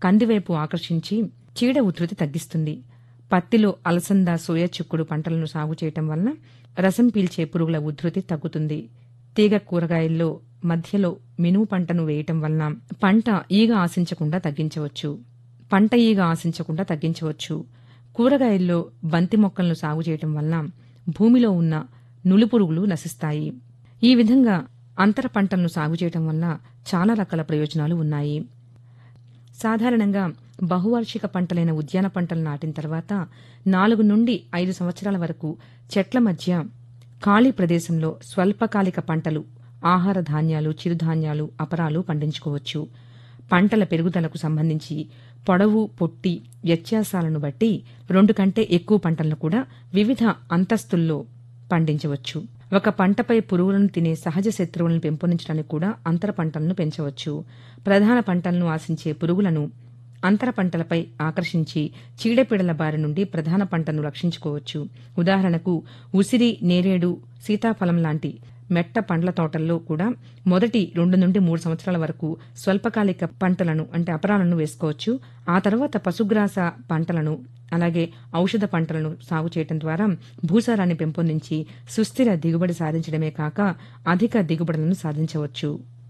కందివైపు ఆకర్షించి చీడ ఉధృతి తగ్గిస్తుంది పత్తిలో అలసంద సోయా చిక్కుడు పంటలను సాగు చేయటం వలన రసం పీల్చే పురుగుల ఉధృతి తగ్గుతుంది తీగ కూరగాయల్లో మధ్యలో మినుము పంటను వేయటం వలన పంట ఈగ ఆశించకుండా తగ్గించవచ్చు పంట ఈగ ఆశించకుండా తగ్గించవచ్చు కూరగాయల్లో బంతి మొక్కలను సాగు చేయటం వలన భూమిలో ఉన్న నులిపురుగులు నశిస్తాయి ఈ విధంగా అంతర పంటలను సాగు చేయటం వల్ల చాలా రకాల ప్రయోజనాలు ఉన్నాయి సాధారణంగా బహువార్షిక పంటలైన ఉద్యాన పంటలు నాటిన తర్వాత నాలుగు నుండి ఐదు సంవత్సరాల వరకు చెట్ల మధ్య ఖాళీ ప్రదేశంలో స్వల్పకాలిక పంటలు ఆహార ధాన్యాలు చిరుధాన్యాలు అపరాలు పండించుకోవచ్చు పంటల పెరుగుదలకు సంబంధించి పొడవు పొట్టి వ్యత్యాసాలను బట్టి రెండు కంటే ఎక్కువ పంటలను కూడా వివిధ అంతస్తుల్లో పండించవచ్చు ఒక పంటపై పురుగులను తినే సహజ శత్రువులను పెంపొందించడానికి కూడా అంతర పంటలను పెంచవచ్చు ప్రధాన పంటలను ఆశించే పురుగులను అంతర పంటలపై ఆకర్షించి చీడపీడల బారి నుండి ప్రధాన పంటను రక్షించుకోవచ్చు ఉదాహరణకు ఉసిరి నేరేడు సీతాఫలం లాంటి మెట్ట పండ్ల తోటల్లో కూడా మొదటి రెండు నుండి మూడు సంవత్సరాల వరకు స్వల్పకాలిక పంటలను అంటే అపరాలను వేసుకోవచ్చు ఆ తర్వాత పశుగ్రాస పంటలను అలాగే ఔషధ పంటలను సాగు చేయడం ద్వారా భూసారాన్ని పెంపొందించి సుస్థిర దిగుబడి సాధించడమే కాక అధిక దిగుబడులను సాధించవచ్చు